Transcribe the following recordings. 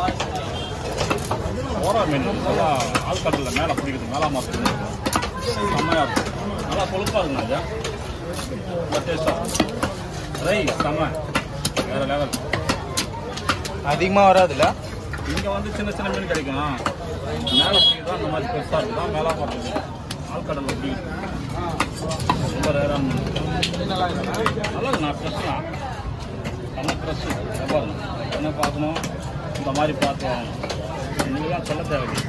ஓரா மீன் நல்லா ஆழ்கடலில் மேலே பிடிக்குது மேலே மாற்று செம்மையாக இருக்கும் நல்லா கொழுப்பாக இருக்குங்க அது நல்லா டேஸ்ட்டாக ரை செம்ம வேறு லெவல் அதிகமாக வராதுல்ல இங்கே வந்து சின்ன சின்ன மீன் கிடைக்கும் மேலே பிடிக்குதா அந்த மாதிரி பெருசாக இருக்குதா மேலே போடுறது ஆழ்கடலில் பிடிக்குது ரொம்ப ரேரான மீன் நல்லா இருக்கு நான் ஃப்ரெஷ் தான் செம்ம ஃப்ரெஷ்ஷு பாருங்க என்ன பார்க்கணும் இந்த மாதிரி பார்த்து வாங்கணும் நீங்களாம் சொல்ல தேவையில்லை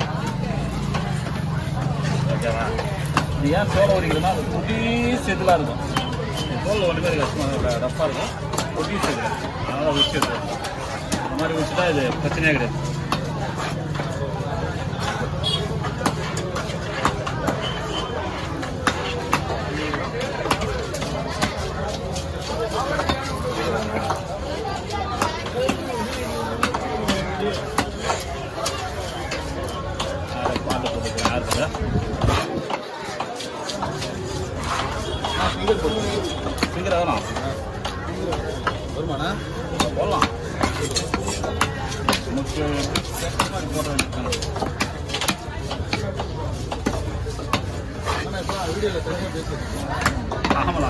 ஓகேவா இது ஏன் தோலை உரிக்கிறதுனா அது குட்டி செதிலாக இருக்கும் தோல் ஒன்றுமே இருக்காது ரஃப்பாக இருக்கும் குட்டி செதில் அதனால் உரிச்சு எடுத்து அந்த மாதிரி உரிச்சுட்டா இது பிரச்சனையே கிடையாது யாரை பார்த்து போட்டுக்கிறேன் யாருக்கு ஃபிங்கர் வேணும் வருமாண்ணா போடலாம் நமக்கு மாதிரி போட வேண்டியது ஆமாண்ணா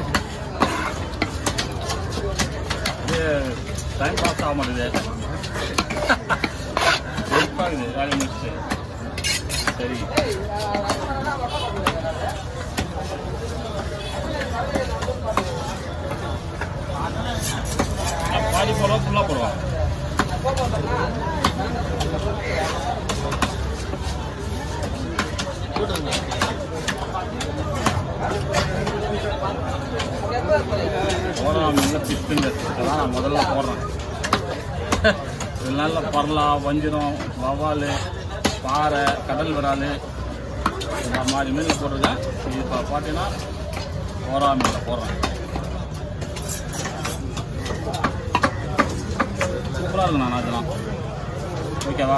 இது டைம் பாஸ் ஆக மாட்டேங்குது வெறுப்பாகுது வேலையை முடிச்சுட்டு சரி பாதி போடுவோம் ஃபுல்லாக போடுவோம் போடுறோம் நல்ல பிஸ்துங்க அதான் நான் முதல்ல போடுறேன் இது நல்ல பரலா வஞ்சிரம் வவால் பாறை கடல் விரால் இந்த மாதிரி மீன் போட்டிருக்கேன் இது இப்போ பார்த்தீங்கன்னா ஓரா மீனில் போடுறேன் சூப்பராக இருக்கும் நான் அதெல்லாம் ஓகேவா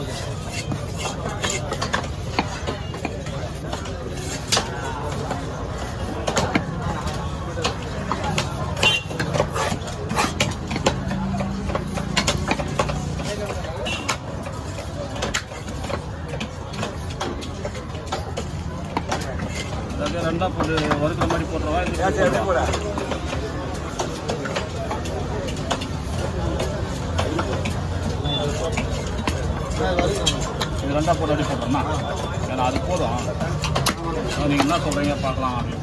அதாவது ரெண்டா போட்டு வறுக்கிற மாதிரி போட்டுருவா இது போடுவா? இது ரெண்டா போட்டு அடி போடுறோம்னா ஏன்னா அது போதும் நீங்கள் என்ன சொல்கிறீங்க பார்க்கலாம் அப்படின்னு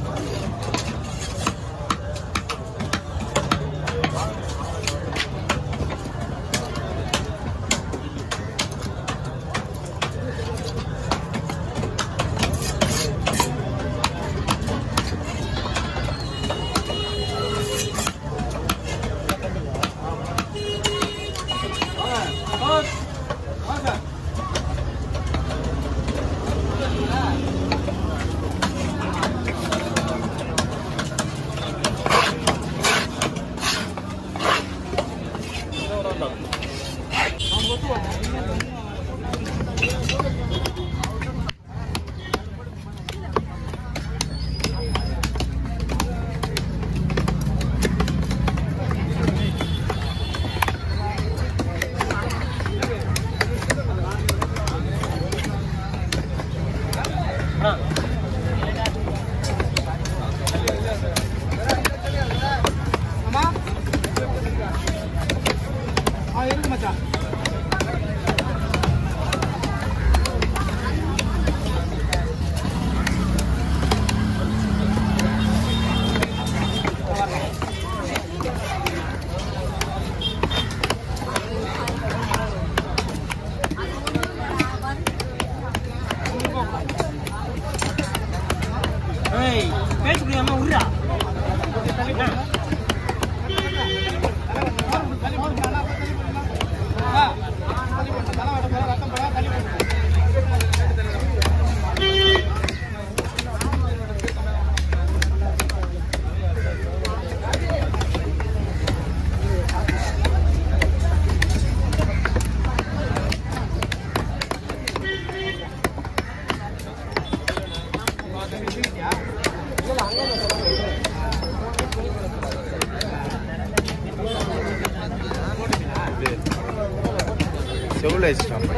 செவ்வளோ வச்சுட்டான்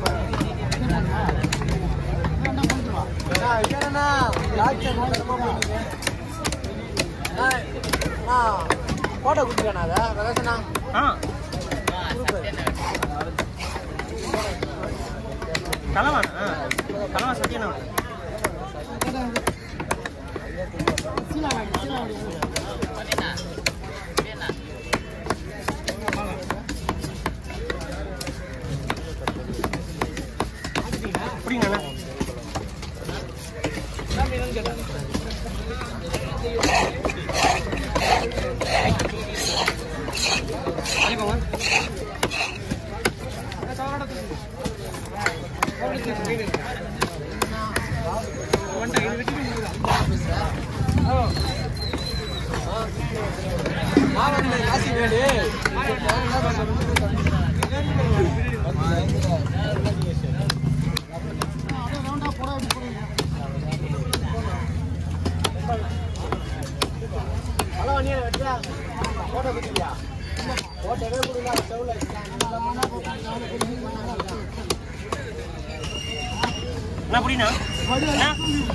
போட்டோ கொடுத்துருக்கேன் அதை ரகசனா ஆ தலைவான் ஆ தலைவான் சத்தியனா அப்படிங்கண்ணா காசி வேடு ஹலோ அண்ணியா வெட்டியா போட்டோ கொடுத்துருக்கியா போட்டோவே கொடுக்கல செவ்ல என்ன புரியுண்ணா அண்ணா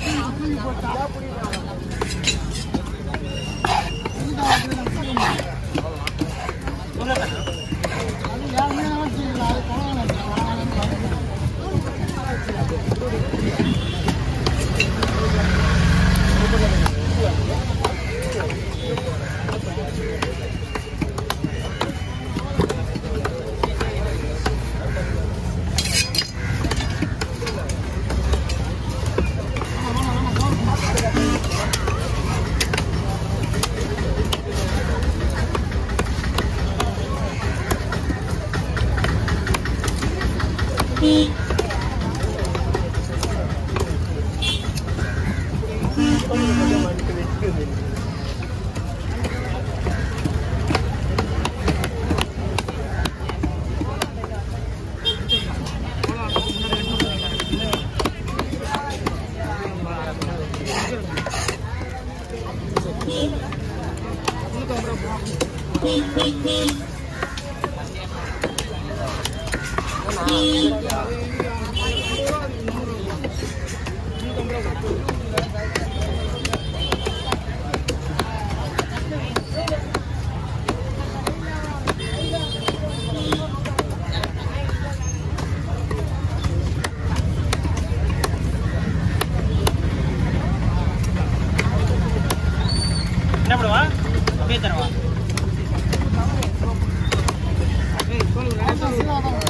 என்ன பண்ணுவா அப்படியே தரவா ஏய் சொல்லு